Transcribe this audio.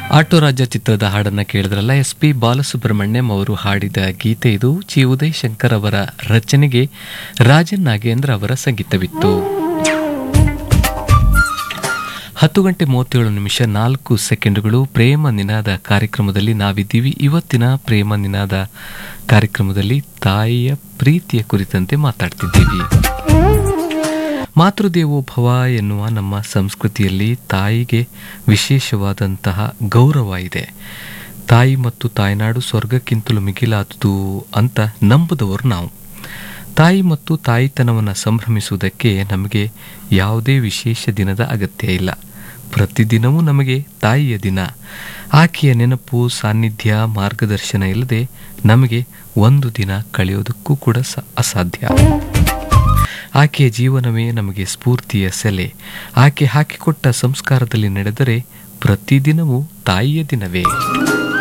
auto ರಾಜ ಚಿತ್ರದ ಹಾಡನ್ನ ಕೇಳಿದ್ರಲ್ಲ ಎಸ್ ಪಿ ಬಾಲಸುಬ್ರಹ್ಮಣ್ಯಂ ಅವರು ಹಾಡಿದ ಗೀತೆ ಇದು ಚಿ ಉದಯ್ ಶಂಕರ್ ಅವರ ರಚನೆಗೆ ರಾಜನ್ ನಾಗೇಂದ್ರ ಅವರ ಸಂಗೀತವಿತ್ತು ಹತ್ತು ಗಂಟೆ ಮೂವತ್ತೇಳು ನಿಮಿಷ ನಾಲ್ಕು ಸೆಕೆಂಡುಗಳು ಪ್ರೇಮ ನಿನಾದ ಕಾರ್ಯಕ್ರಮದಲ್ಲಿ ನಾವಿದ್ದೀವಿ ಇವತ್ತಿನ ಪ್ರೇಮ ನಿನಾದ ಕಾರ್ಯಕ್ರಮದಲ್ಲಿ ತಾಯಿಯ ಪ್ರೀತಿಯ ಕುರಿತಂತೆ ಮಾತಾಡ್ತಿದ್ದೀವಿ ಮಾತೃದೇವೋಭವ ಎನ್ನುವ ನಮ್ಮ ಸಂಸ್ಕೃತಿಯಲ್ಲಿ ತಾಯಿಗೆ ವಿಶೇಷವಾದಂತಹ ಗೌರವ ಇದೆ ತಾಯಿ ಮತ್ತು ತಾಯ್ನಾಡು ಸ್ವರ್ಗಕ್ಕಿಂತಲೂ ಮಿಗಿಲಾದುದು ಅಂತ ನಂಬುದವರು ನಾವು ತಾಯಿ ಮತ್ತು ತಾಯಿತನವನ್ನು ಸಂಭ್ರಮಿಸುವುದಕ್ಕೆ ನಮಗೆ ಯಾವುದೇ ವಿಶೇಷ ದಿನದ ಅಗತ್ಯ ಇಲ್ಲ ಪ್ರತಿದಿನವೂ ನಮಗೆ ತಾಯಿಯ ದಿನ ಆಕೆಯ ನೆನಪು ಸಾನ್ನಿಧ್ಯ ಮಾರ್ಗದರ್ಶನ ಇಲ್ಲದೆ ನಮಗೆ ಒಂದು ದಿನ ಕಳೆಯೋದಕ್ಕೂ ಕೂಡ ಸ ಅಸಾಧ್ಯ ಆಕೆಯ ಜೀವನವೇ ನಮಗೆ ಸ್ಫೂರ್ತಿಯ ಸೆಲೆ ಆಕೆ ಹಾಕಿಕೊಟ್ಟ ಸಂಸ್ಕಾರದಲ್ಲಿ ನಡೆದರೆ ಪ್ರತಿದಿನವೂ ತಾಯಿಯ ದಿನವೇ